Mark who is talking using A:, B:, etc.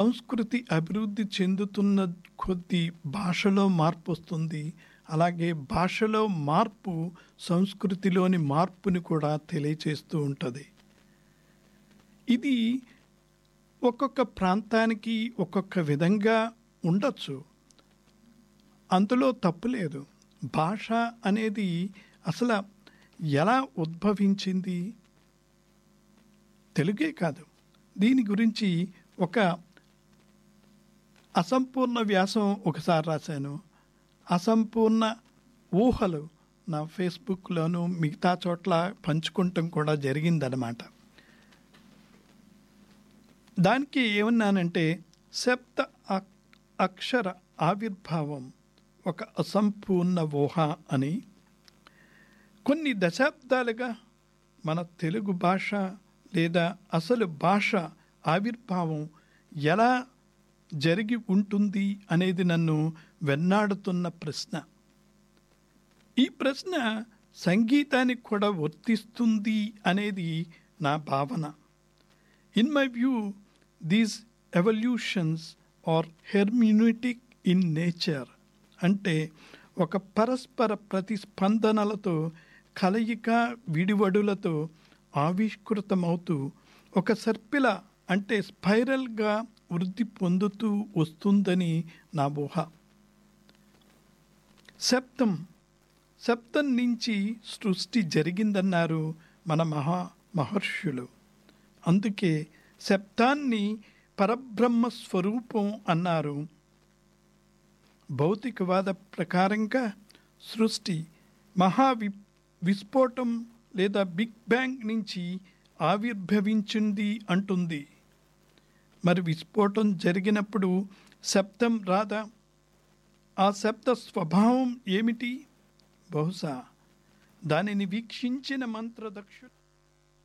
A: సంస్కృతి అభివృద్ధి చెందుతున్న కొద్దీ భాషలో మార్పు వస్తుంది అలాగే భాషలో మార్పు సంస్కృతిలోని మార్పుని కూడా తెలియచేస్తూ ఉంటుంది ఇది ఒక్కొక్క ప్రాంతానికి ఒక్కొక్క విధంగా ఉండొచ్చు అందులో తప్పు లేదు భాష అనేది అసలు ఎలా ఉద్భవించింది తెలుగే కాదు దీని గురించి ఒక అసంపూర్ణ వ్యాసం ఒకసారి రాశాను అసంపూర్ణ ఊహలు నా ఫేస్బుక్లోను మిగతా చోట్ల పంచుకుంటాం కూడా జరిగిందనమాట దానికి ఏమన్నానంటే శబ్ద అక్- అక్షర ఆవిర్భావం ఒక అసంపూర్ణ ఊహ అని కొన్ని దశాబ్దాలుగా మన తెలుగు భాష లేదా అసలు భాష ఆవిర్భావం ఎలా జరిగి ఉంటుంది అనేది నన్ను వెన్నాడుతున్న ప్రశ్న ఈ ప్రశ్న సంగీతానికి కూడా వర్తిస్తుంది అనేది నా భావన in my view these evolutions are hermeneutic in nature అంటే ఒక పరస్పర ప్రతిస్పందనలతో కలయిక విడివడులతో ఆవిష్కృతమవుతూ ఒక సర్పిల అంటే స్పైరల్గా వృద్ధి పొందుతూ వస్తుందని నా ఊహ శబ్దం శబ్దం నుంచి సృష్టి జరిగిందన్నారు మన మహా మహర్షులు అందుకే శబ్దాన్ని పరబ్రహ్మ స్వరూపం అన్నారు భౌతికవాద ప్రకారంగా సృష్టి మహా వి విస్ఫోటం లేదా బిగ్ బ్యాంగ్ నుంచి ఆవిర్భవించింది అంటుంది మరి విస్ఫోటం జరిగినప్పుడు శబ్దం రాదా ఆ శబ్ద స్వభావం ఏమిటి బహుశా దానిని వీక్షించిన మంత్రదక్షుడు